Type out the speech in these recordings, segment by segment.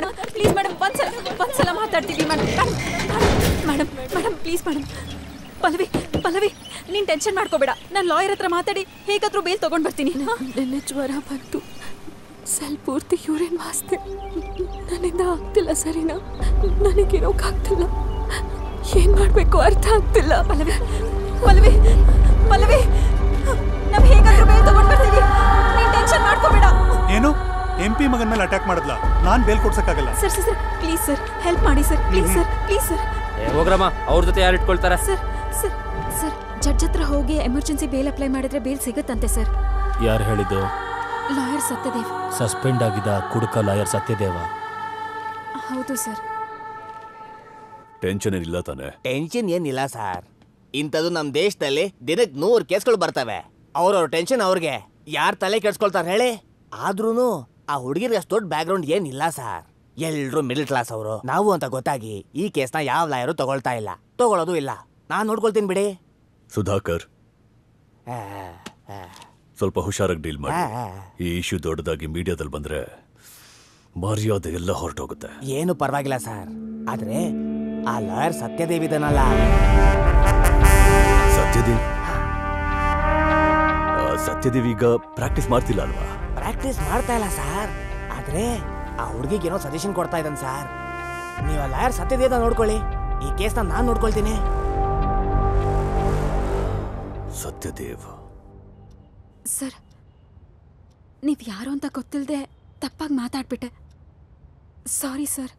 Madam please madam ಒಂದ್ಸಲ ಒಂದ್ಸಲ ಮಾತಾಡ್ತೀವಿ madam madam madam please madam Pallavi Pallavi ನೀನ್ ಟೆನ್ಷನ್ ಮಾಡ್ಕೋಬೇಡ ನಾನು ಲಾಯರ್ ಹತ್ರ ಮಾತಾಡಿ ಹೇಗಾದ್ರೂ ಬೇಲ್ ತಗೊಂಡ್ ಬರ್ತೀನಿ ನೆನ್ನೆ ಜ್ವರ ಬಂತು ಸೆಲ್ ಪೂರ್ತಿ ಯೂರಿನ್ ವಾಸ್ತೆ ನನ್ನಿಂದ ಆಗ್ತಿಲ್ಲ ಸರಿನಾ ನನಗಿರೋಕ್ಕಾಗ್ತಿಲ್ಲ ಏನ್ ಮಾಡ್ಬೇಕು ಅರ್ಥ ಆಗ್ತಿಲ್ಲ ಪಲ್ಲವಿ ಪಲ್ಲವಿ ಪಲ್ಲವಿ ನಾವ್ ಹೇಗಾದ್ರೂ ಬೇಲ್ ತಗೊಂಡ್ ಬರ್ತೀವಿ ನೀನ್ ಟೆನ್ಷನ್ ಮಾಡ್ಕೋಬೇಡ ಏನು ಎಂ ಪಿ ಮಗನ ಮೇಲೆ ಅಟ್ಯಾಕ್ ಮಾಡಿದ್ಲ ನಾನ್ ಬೇಲ್ ಕೊಡ್ಸಕ್ಕಾಗಲ್ಲ sir sir sir please sir help ಮಾಡಿ sir please sir please sir ಏ ಹೋಗ್ರಮ್ಮ ಅವ್ರ ಜೊತೆ ಯಾರು ಇಟ್ಕೊಳ್ತಾರ ಸರ್ ಸರ್ ಸರ್ ಜಡ್ಜ್ ಹತ್ರ ಹೋಗಿ ಎಮರ್ಜೆನ್ಸಿ ಬೇಲ್ ಅಪ್ಲೈ ಮಾಡಿದ್ರೆ ಬೇಲ್ ಸಿಗುತ್ತಂತೆ ಸರ್ ಯಾರು ಹೇಳಿದ್ದು ಲಾಯರ್ ಸತ್ಯದೇವ್ ಸಸ್ಪೆಂಡ್ ಆಗಿದ್ದ ಕುಡುಕ ಲಾಯರ್ ಸತ್ಯದೇವ ಹೌದು ಸರ್ ಟೆನ್ಷನ್ ಏನಿಲ್ಲ ತಾನೆ ಟೆನ್ಷನ್ ಏನಿಲ್ಲ ಸರ್ ಇಂಥದ್ದು ನಮ್ಮ ದೇಶದಲ್ಲಿ ದಿನಕ್ಕೆ ನೂರು ಕೇಸ್ಗಳು ಬರ್ತವೆ ಅವ್ರವ್ರ ಟೆನ್ಷನ್ ಅವ್ರಿಗೆ ಯಾರ್ ತಲೆ ಕೆಡ್ಸ್ಕೊಳ್ತಾರೆ ಹೇಳಿ ಆದ್ರೂನು ಆ ಹುಡುಗಿರಿಗೆ ಅಷ್ಟು ದೊಡ್ಡ ಬ್ಯಾಕ್ಗ್ರೌಂಡ್ ಏನಿಲ್ಲ ಸರ್ ಎಲ್ರು ಮಿಡಲ್ ಕ್ಲಾಸ್ ಅವರು ನಾವು ಅಂತ ಗೊತ್ತಾಗಿ ಈ ಕೇಸ್ನ ಯಾವ ಲಾಯರು ತಗೊಳ್ತಾ ಇಲ್ಲ ತಗೊಳ್ಳೋದು ಇಲ್ಲ ನಾನ್ ನೋಡ್ಕೊಳ್ತೀನಿ ಬಿಡಿ ಸುಧಾಕರ್ ಆ, ಆ, ಸ್ವಲ್ಪ ಹುಷಾರಾಗಿ ಡೀಲ್ ಮಾಡಿ ಆ, ಆ. ಈ ಇಶ್ಯೂ ದೊಡ್ಡದಾಗಿ ಮೀಡಿಯಾದಲ್ಲಿ ಬಂದ್ರೆ ಮರ್ಯಾದೆ ಎಲ್ಲ ಹೊರಟೋಗುತ್ತೆ ಏನು ಪರವಾಗಿಲ್ಲ ಸರ್ ಆದ್ರೆ ಆ ಲಾಯರ್ ಸತ್ಯದೇವಿದನಲ್ಲ ಸತ್ಯದೇವ್ ಆ, ಸತ್ಯದೇವ್ ಈಗ ಪ್ರಾಕ್ಟೀಸ್ ಮಾಡ್ತಿಲ್ಲ ಅಲ್ವಾ ಪ್ರಾಕ್ಟೀಸ್ ಮಾಡ್ತಾ ಇಲ್ಲ ಸರ್ ಆದ್ರೆ ಆ ಹುಡುಗಿಗೆ ಏನೋ ಸಜೆಷನ್ ಕೊಡ್ತಾ ಇದ್ದಾನೆ ಸರ್ ನೀವು ಆ ಲಾಯರ್ ಸತ್ಯದೇವ ನೋಡ್ಕೊಳ್ಳಿ ಈ ಕೇಸ್ನ ನಾನ್ ನೋಡ್ಕೊಳ್ತೀನಿ ಸತ್ಯದೇವ್ ಸರ್ ನೀವು ಯಾರು ಅಂತ ಗೊತ್ತಿಲ್ಲದೆ ತಪ್ಪಾಗಿ ಮಾತಾಡ್ಬಿಟ್ಟೆ ಸಾರಿ ಸರ್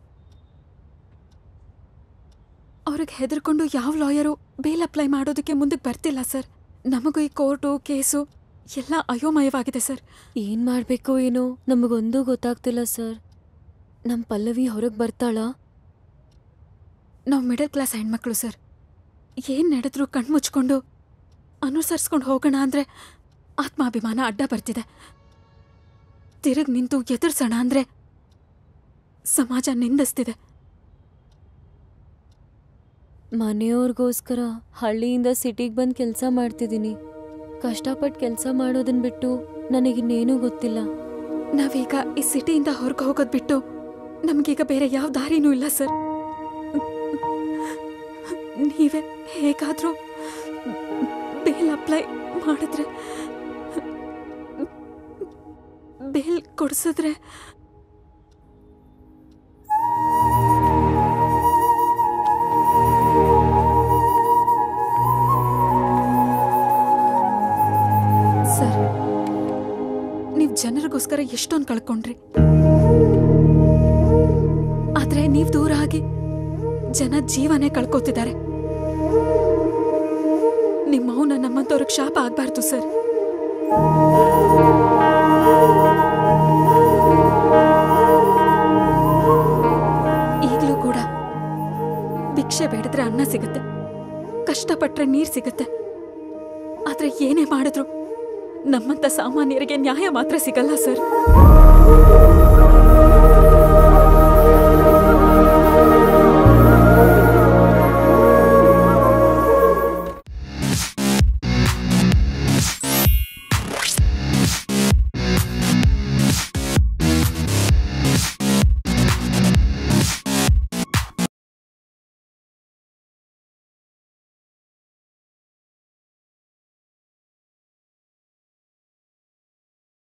ಅವ್ರಿಗೆ ಹೆದರ್ಕೊಂಡು ಯಾವ ಲಾಯರು ಬೇಲ್ ಅಪ್ಲೈ ಮಾಡೋದಕ್ಕೆ ಮುಂದಕ್ಕೆ ಬರ್ತಿಲ್ಲ ಸರ್ ನಮಗೂ ಈ ಕೋರ್ಟು ಕೇಸು ಎಲ್ಲ ಅಯೋಮಯವಾಗಿದೆ ಸರ್ ಏನ್ ಮಾಡ್ಬೇಕು ಏನೋ ನಮಗೊಂದು ಗೊತ್ತಾಗ್ತಿಲ್ಲ ಸರ್ ನಮ್ ಪಲ್ಲವಿ ಹೊರಗ್ ಬರ್ತಾಳಾ ನಾವು ಮಿಡಲ್ ಕ್ಲಾಸ್ ಹೆಣ್ಮಕ್ಳು ಸರ್ ಏನು ನಡೆದ್ರೂ ಕಣ್ಮುಚ್ಕೊಂಡು ಅನುಸರಿಸ್ಕೊಂಡು ಹೋಗೋಣ ಅಂದರೆ ಆತ್ಮಾಭಿಮಾನ ಅಡ್ಡ ಬರ್ತಿದೆ ತಿರುಗ್ ನಿಂತು ಎದುರ್ಸೋಣ ಅಂದರೆ ಸಮಾಜ ನಿಂದಿಸ್ತಿದೆ ಮನೆಯವ್ರಿಗೋಸ್ಕರ ಹಳ್ಳಿಯಿಂದ ಸಿಟಿಗೆ ಬಂದು ಕೆಲಸ ಮಾಡ್ತಿದ್ದೀನಿ ಕಷ್ಟಪಟ್ಟು ಕೆಲಸ ಮಾಡೋದನ್ನ ಬಿಟ್ಟು ನನಗಿನ್ನೇನೂ ಗೊತ್ತಿಲ್ಲ ನಾವೀಗ ಈ ಸಿಟಿಯಿಂದ ಹೊರಗೆ ಹೋಗೋದು ಬಿಟ್ಟು ನಮಗೀಗ ಬೇರೆ ಯಾವ ದಾರಿನೂ ಇಲ್ಲ ಸರ್ ನೀವೇ ಹೇಗಾದರೂ ಬೇಲ್ ಅಪ್ಲೈ ಮಾಡಿದ್ರೆ ಬೇಲ್ ಕೊಡಿಸಿದ್ರೆ ಸರ್ ನೀವು ಜನರಿಗೋಸ್ಕರ ಎಷ್ಟೊಂದು ಕಳ್ಕೊಂಡ್ರಿ ಆದ್ರೆ ನೀವು ದೂರ ಆಗಿ ಜನ ಜೀವನೇ ಕಳ್ಕೊತಿದ್ದಾರೆ ನಿಮ್ಮ ಮೌನ ನಮ್ಮಂತವ್ರಿಗೆ ಶಾಪ ಆಗ್ಬಾರ್ದು ಸರ್ ಈಗಲೂ ಕೂಡ ಭಿಕ್ಷೆ ಬೇಡಿದ್ರೆ ಅನ್ನ ಸಿಗುತ್ತೆ ಕಷ್ಟಪಟ್ರೆ ನೀರ್ ಸಿಗುತ್ತೆ ಆದ್ರೆ ಏನೇ ಮಾಡಿದ್ರು ನಮ್ಮಂತ ಸಾಮಾನ್ಯರಿಗೆ ನ್ಯಾಯ ಮಾತ್ರ ಸಿಗಲ್ಲ ಸರ್